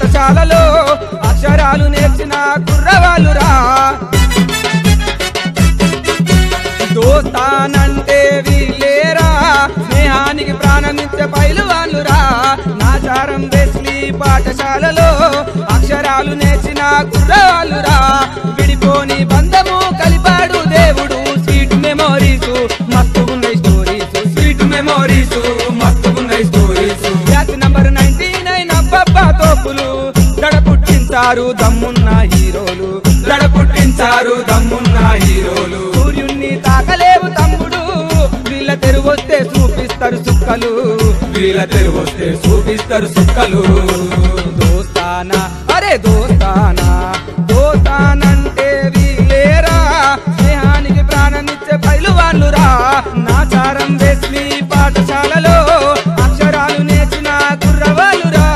పాఠశాలలో అక్షరాలు నేర్చిన కుర్రవాళ్ళురా దోస్తానంటే వీళ్ళేరా స్నేహానికి ప్రాణమిచ్చే పైలువాళ్ళురా నాచారం వెస్లీ పాఠశాలలో అక్షరాలు నేర్చిన కుర్రవాళ్ళురా విడిపోని బంధము కలిపాడు దేవుడు స్వీట్ మెమోరీస్ మస్తు ఉన్నాయి స్టోరీస్ స్వీట్ మెమోరీస్ మస్తు ఉన్నాయి stories batch number ninety nine అబ్బబ్బా తోపులు దడ పుట్టించారు దమ్మున్న హీరోలు దడ పుట్టించారు దమ్మున్న హీరోలు సూర్యుణ్ణి తాకలేవు తమ్ముడు వీళ్ళ తెరువొస్తే చూపిస్తారు సుక్కలు వీళ్ళ తెరువొస్తే చూపిస్తారు సుక్కలు దోస్తానా అరే దోస్తానా దోస్తానంటే వీళ్ళేరా స్నేహానికి ప్రాణమిచ్చే పైలువాళ్ళురా నాచారం వెస్లీ పాఠశాలలో అక్షరాలు నేర్చిన కుర్రవాళ్ళురా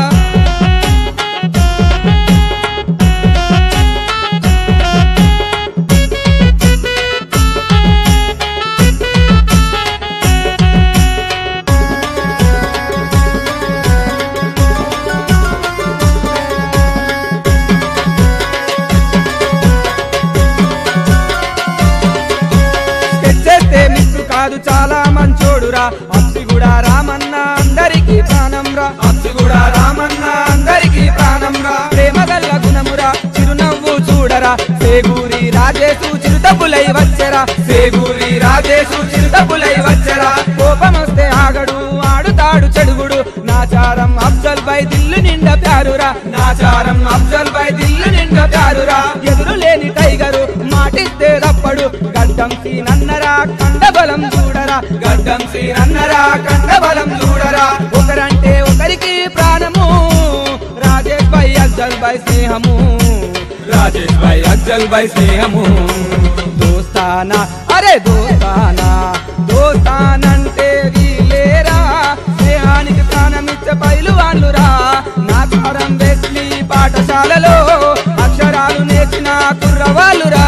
తెచ్చేస్తే మిస్సు కాదు చాలా మంచోడురా అప్సి కూడా రామన్న అందరికి ప్రాణం రా అప్సి కూడా రామన్న అందరికి ప్రాణం రా ప్రేమ గల్ల గుణమురా చిరునవ్వు చూడరా సేగూరి రాజేసు చిరుతపులై వచ్చరా సేగూరి రాజేసు చిరుతపులై వచ్చరా కోపం వస్తే ఆగడు ఆడుతాడు చెడుగుడు నాచారం అఫ్జల్ బై దిల్లు నిండా ప్యారురా నాచారం అఫ్జల్ బై దిల్లు నిండా ప్యారురా ఎదురు లేని టైగరు మాటిస్తే రప్పడు గడ్డం సీనన్నరా కండబలం చూడరా గడ్డం సీనన్నరా కండబలం చూడరా ఒకరంటే ఒకరికి ప్రాణము రాజేష్ బై అఫ్జల్ బై స్నేహము రాజేష్ బై అఫ్జల్ బై స్నేహము దోస్తానా అరే దోస్తానా దోస్తానంటే వీలేరా స్నేహానికి ప్రాణమిచ్చే పైలు వాళ్ళురా నాచారం వెస్లీ పాఠశాలలో అక్షరాలు నేర్చిన కుర్రవాళ్ళురా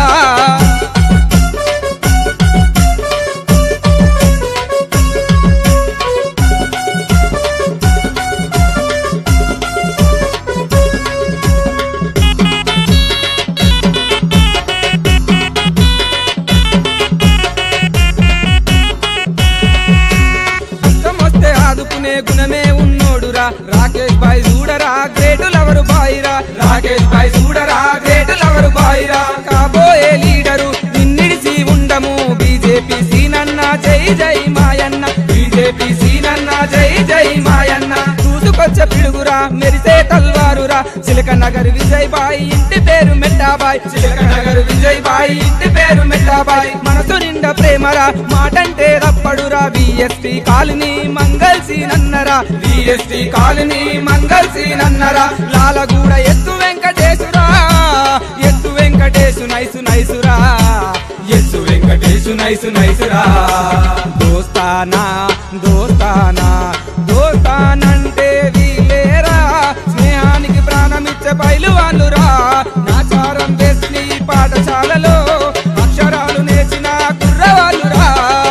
కష్టం వస్తే ఆదుకునే గుణమే ఉన్నోడురా రాకేష్ బాయ్ చూడరా గ్రేటు లవరు బాయిరా రాకేష్ బాయ్ చూడరా గ్రేటు లవరు బాయిరా కాబోయే లీడరు నిన్నిడిసి ఉండము బీజేపీ సీనన్న జై జై మాయన్న బీజేపీ సీనన్న జై జై మాయన్న చూసుకొచ్చే పిడుగురా మెరిసే తల్వారురా చిలక నగర్ విజయ్ బాయ్ ఇంటి పేరు మెట్టాబాయ్ చిలక నగర్ విజయ్ బాయ్ ఇంటి పేరు మెట్టాబాయ్ మనసు నిండా ప్రేమరా మాటంటే రప్పడురా విఎస్టీ కాలనీ మంగళ సీనన్నరా విఎస్టీ కాలనీ మంగళ సీనన్నరా లాలగూడ ఎత్తు వెంకటేశురా ఎత్తు వెంకటేశు నైసు నైసురా ఎత్తు వెంకటేశు నైసు నైసురా దోస్తానా దోస్తానా దోస్తానంటే వీలేరా స్నేహానికి ప్రాణమిచ్చే పైలువాళ్ళురా నాచారం వెస్లీ పాఠశాలలో అక్షరాలు నేర్చిన కుర్రవాళ్ళురా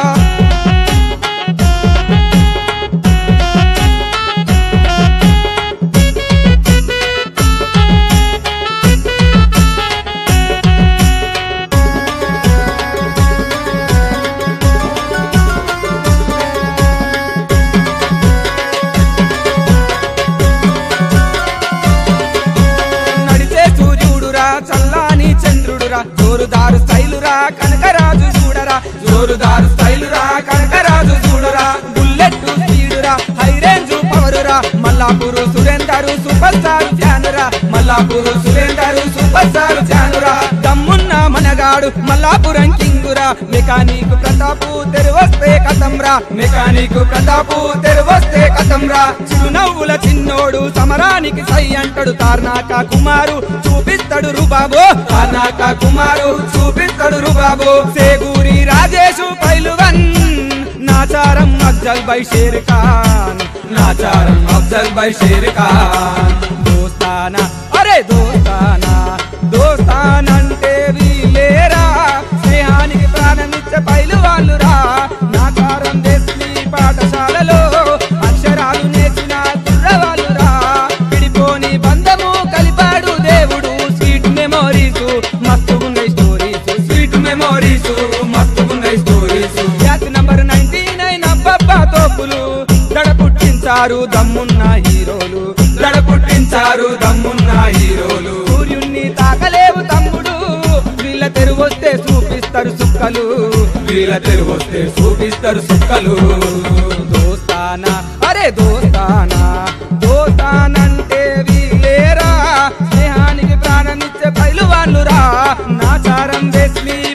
నడిచే సూర్యుడురా చల్లాని చంద్రుడురా జోరుదారు స్టైలురా కనకరాజు చూడరా జోరుదారు స్టైలురా కనకరాజు చూడరా బుల్లెట్ స్పీడురా హై రేంజ్ పవరురా మల్లాపూరు సురేందరు సూపర్ స్టార్ ఫ్యానురా మల్లాపూరు సురేందరు సూపర్ స్టార్ ఫ్యానురా దమ్మున్న మనగాడు మల్లాపురం కింగురా మెకానిక్ ప్రతాపు తెరువస్తే కథంరా మెకానిక్ ప్రతాపు తెరువస్తే కథంరా చిరునవ్వుల చిన్నోడు సమరానికి సై అంటాడు తార్నాక కుమారు చూపిస్తాడు రుబాబు తార్నాక కుమారు చూపిస్తాడు రుబాబు సేగూరి రాజేషు పైలువన్ నాచారం అఫ్జల్ బై షేర్ ఖాన్ నాచారం అఫ్జల్ బై షేర్ ఖాన్ దోస్తానా అరే దోస్తానా దోస్తానంటే వీలేరా స్నేహానికి ప్రాణమిచ్చే పైలు వాళ్ళురా నాచారం వెస్లీ పాఠశాలలో అక్షరాలు నేర్చిన కుర్రవాళ్ళురా విడిపోని బంధ మెమోరీసు మస్తుకున్నాయి stories batch number ninety nine అబ్బబ్బా తోపులు దడ పుట్టించారు దమ్మున్న హీరోలు దడ పుట్టించారు దమ్మున్న హీరోలు సూర్యుణ్ణి తాకలేవు తమ్ముడు వీళ్ళ తెరువొస్తే చూపిస్తారు సుక్కలు వీళ్ళ తెరువొస్తే చూపిస్తారు సుక్కలు దోస్తానా అరే దోస్తానా దోస్తానంటే వీలేరా స్నేహానికి ప్రాణమిచ్చే పైలు వాళ్ళురా నాచారం వేసి